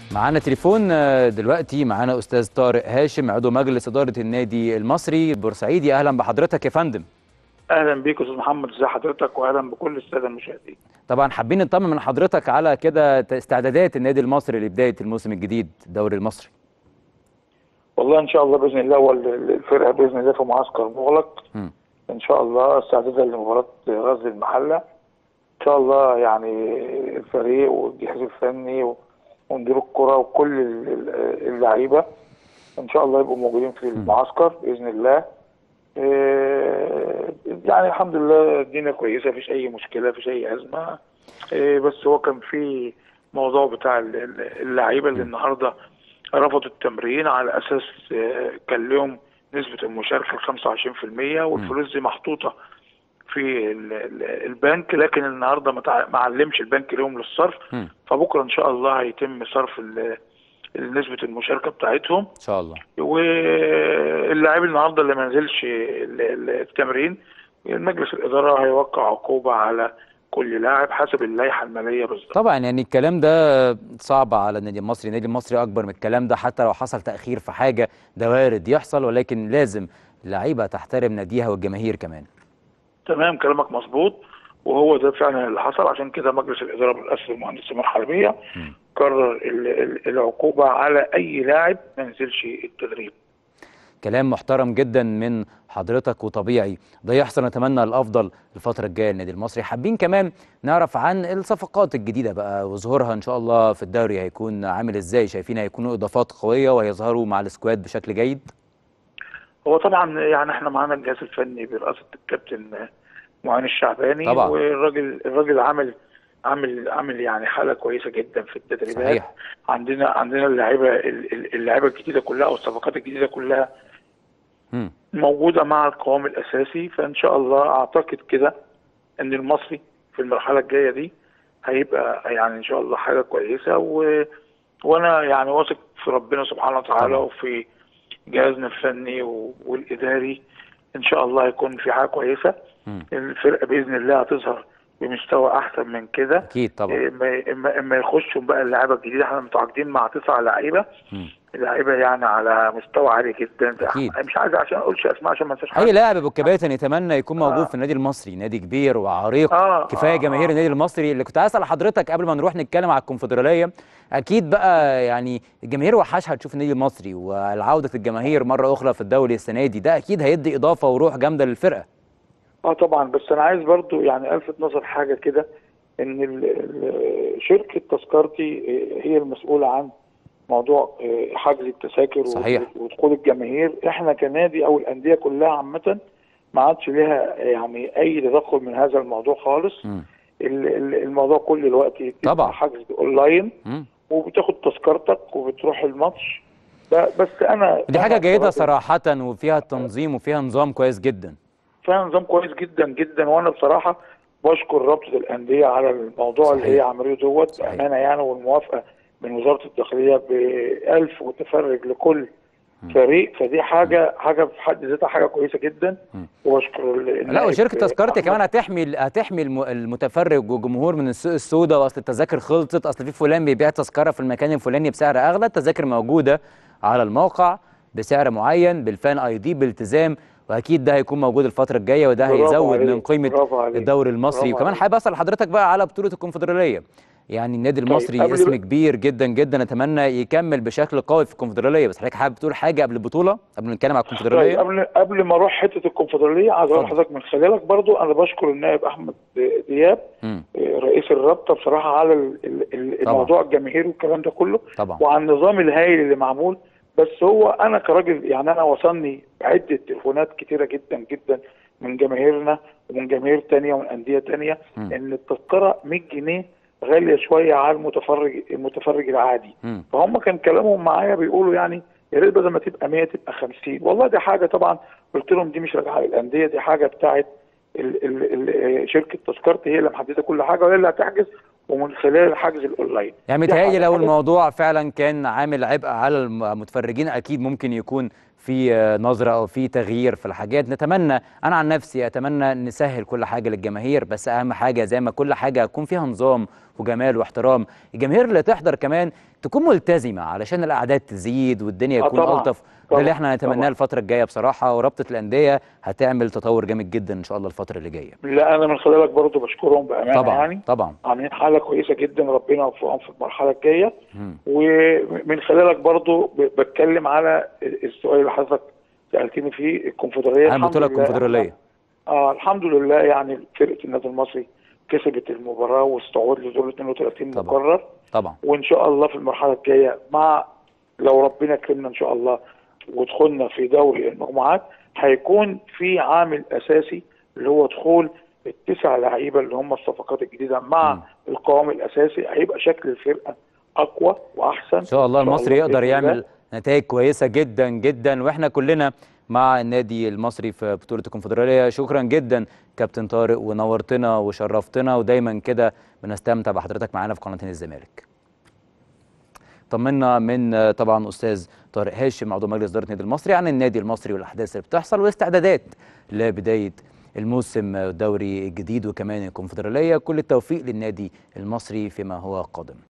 معانا تليفون آه، دلوقتي معانا استاذ طارق هاشم عضو مجلس اداره النادي المصري البورسعيدي اهلا بحضرتك يا فندم اهلا بيك استاذ محمد ازي حضرتك واهلا بكل الساده المشاهدين طبعا حابين نطمن من حضرتك على كده ت- استعدادات النادي المصري لبدايه الموسم الجديد الدوري المصري والله ان شاء الله باذن الله وال- الفرقه باذن الله في معسكر مغلق مم. ان شاء الله استعدادا لمباراه غزل المحله ان شاء الله يعني الفريق والجهاز الفني و- ومدير الكره وكل ال- ال- اللعيبه ان شاء الله يبقوا موجودين في المعسكر باذن الله إيه، يعني الحمد لله الدنيا كويسه مفيش اي مشكله مفيش اي ازمه إيه، بس هو كان في موضوع بتاع ال- ال- اللعيبه اللي النهارده رفضوا التمرين على اساس آه، كان لهم نسبه المشاركه 25% والفلوس دي محطوطه في ال- ال- البنك لكن النهارده ما تع- ما علمش البنك ليهم للصرف مم. فبكره ان شاء الله هيتم صرف ال- نسبه المشاركه بتاعتهم ان شاء الله واللاعب النهارده اللي ما نزلش ال- ال- التمرين مجلس الاداره هيوقع عقوبه على كل لاعب حسب اللائحه الماليه بالظبط طبعا يعني الكلام ده صعب على النادي المصري النادي المصري اكبر من الكلام ده حتى لو حصل تاخير في حاجه ده وارد يحصل ولكن لازم اللعيبه تحترم ناديها والجماهير كمان تمام كلامك مظبوط وهو ده فعلا اللي حصل عشان كده مجلس الاداره بالاسس المهندس سمير حربيه قرر ال- ال- العقوبه على اي لاعب ما نزلش التدريب كلام محترم جدا من حضرتك وطبيعي ده يحصل نتمنى الافضل الفتره الجايه للنادي المصري حابين كمان نعرف عن الصفقات الجديده بقى وظهورها ان شاء الله في الدوري هيكون عامل ازاي شايفين هيكونوا اضافات قويه وهيظهروا مع السكواد بشكل جيد هو طبعا يعني احنا معانا الجهاز الفني برئاسه الكابتن معين الشعباني طبعا. والراجل الراجل عامل عامل عامل يعني حاله كويسه جدا في التدريبات صحيح عندنا عندنا اللعيبه ال- ال- اللعيبه الجديده كلها او الصفقات الجديده كلها مم. موجوده مع القوام الاساسي فان شاء الله اعتقد كده ان المصري في المرحله الجايه دي هيبقى يعني ان شاء الله حاجه كويسه و... وانا يعني واثق في ربنا سبحانه وتعالى طبعا. وفي جهازنا الفني و... والاداري ان شاء الله هيكون في حاجه كويسه مم. الفرقه باذن الله هتظهر بمستوى احسن من كده اكيد طبعا اما اما اما يخشوا بقى اللعيبه الجديده احنا متعاقدين مع تسع لعيبه مم. لعيبه يعني على مستوى عالي جدا أكيد. مش عايز عشان اقولش اسماء عشان ما انساش حد اي لاعب ابو الكباتن يتمنى يكون موجود آه. في النادي المصري نادي كبير وعريق آه، كفايه آه، جماهير آه. النادي المصري اللي كنت عايز اسال حضرتك قبل ما نروح نتكلم على الكونفدراليه اكيد بقى يعني الجماهير وحشها تشوف النادي المصري والعوده الجماهير مره اخرى في الدوري السنه دي ده اكيد هيدي اضافه وروح جامده للفرقه اه طبعا بس انا عايز برضو يعني الفت نظر حاجه كده ان ال- ال- شركه تذكرتي آه، هي المسؤوله عن موضوع آه، حجز التذاكر صحيح. ودخول الجماهير احنا كنادي او الانديه كلها عامه ما عادش لها يعني اي تدخل من هذا الموضوع خالص مم. ال- ال- الموضوع كل الوقت بيبقى طبعا. حجز اونلاين مم. وبتاخد تذكرتك وبتروح الماتش ب- بس انا دي حاجه أنا جيده كراجل- صراحه وفيها تنظيم وفيها نظام كويس جدا فيها نظام كويس جدا جدا وانا بصراحه بشكر رابطه الانديه على الموضوع اللي صحيح. هي عمليه دوت صحيح. بامانه يعني والموافقه من وزاره الداخليه ب 1000 متفرج لكل فريق فدي حاجه حاجه في حد ذاتها حاجه كويسه جدا مم. وبشكر ال- لا النائب وشركه تذكرتي أحمد. كمان هتحمي هتحمي الم- المتفرج والجمهور من السوق السوداء واصل التذاكر خلصت اصل في فلان بيبيع تذكره في المكان الفلاني بسعر اغلى التذاكر موجوده على الموقع بسعر معين بالفان اي دي بالتزام واكيد ده هيكون موجود الفتره الجايه وده برافو هيزود عليك، من قيمه برافو عليك، الدوري المصري برافو وكمان عليك. حابب اسال حضرتك بقى على بطوله الكونفدراليه يعني النادي المصري قبل اسم ب- كبير جدا جدا اتمنى يكمل بشكل قوي في الكونفدراليه بس حضرتك حابب تقول حاجه قبل البطوله قبل ما نتكلم على طيب الكونفدراليه قبل قبل ما اروح حته الكونفدراليه عايز اقول اتفضل. لحضرتك من خلالك برضو انا بشكر النائب احمد دياب مم. رئيس الرابطه بصراحه على ال- ال- ال- طبعا. الموضوع الجماهيري والكلام ده كله طبعا وعلى النظام الهائل اللي معمول بس هو انا كراجل يعني انا وصلني عده تليفونات كتيره جدا جدا من جماهيرنا ومن جماهير تانية ومن انديه تانية مم. ان التذكره 100 جنيه غاليه شويه على المتفرج المتفرج العادي مم. فهم كان كلامهم معايا بيقولوا يعني يا ريت بدل ما تبقى 100 تبقى 50 والله دي حاجه طبعا قلت لهم دي مش راجعه للانديه دي حاجه بتاعت ال ال ال شركه تذكرتي هي اللي محدده كل حاجه وهي اللي هتحجز ومن خلال الحجز الاونلاين يعني دي متهيألي حاجة- لو حاجة- الموضوع فعلا كان عامل عبء على المتفرجين اكيد ممكن يكون في آه، نظره او في تغيير في الحاجات نتمنى انا عن نفسي اتمنى نسهل كل حاجه للجماهير بس اهم حاجه زي ما كل حاجه يكون فيها نظام وجمال واحترام الجماهير اللي تحضر كمان تكون ملتزمه علشان الاعداد تزيد والدنيا آه يكون طبعاً، الطف ده طبعاً، اللي احنا هنتمناه طبعاً. الفتره الجايه بصراحه ورابطه الانديه هتعمل تطور جامد جدا ان شاء الله الفتره اللي جايه لا انا من خلالك برضو بشكرهم بامانه طبعا يعني طبعا عاملين حاله كويسه جدا ربنا يوفقهم في المرحله الجايه مم. ومن خلالك برضو ب- بتكلم على السؤال اللي حضرتك سالتني فيه الكونفدراليه عن بطوله الحمد لله الكونفدراليه اه الحمد لله يعني فرقه النادي المصري كسبت المباراه واستعود لدور 32 طبعا. مقرر طبعا وان شاء الله في المرحله الجايه مع لو ربنا كرمنا ان شاء الله ودخلنا في دوري المجموعات هيكون في عامل اساسي اللي هو دخول التسع لعيبه اللي هم الصفقات الجديده مع مم. القوام الاساسي هيبقى شكل الفرقه اقوى واحسن ان شاء الله المصري يقدر بإذن الله. يعمل نتائج كويسه جدا جدا واحنا كلنا مع النادي المصري في بطوله الكونفدراليه شكرا جدا كابتن طارق ونورتنا وشرفتنا ودايما كده بنستمتع بحضرتك معانا في قناه الزمالك طمنا من آه، طبعا استاذ طارق هاشم عضو مجلس اداره النادي المصري عن النادي المصري والاحداث اللي بتحصل والاستعدادات لبدايه الموسم الدوري الجديد وكمان الكونفدراليه كل التوفيق للنادي المصري فيما هو قادم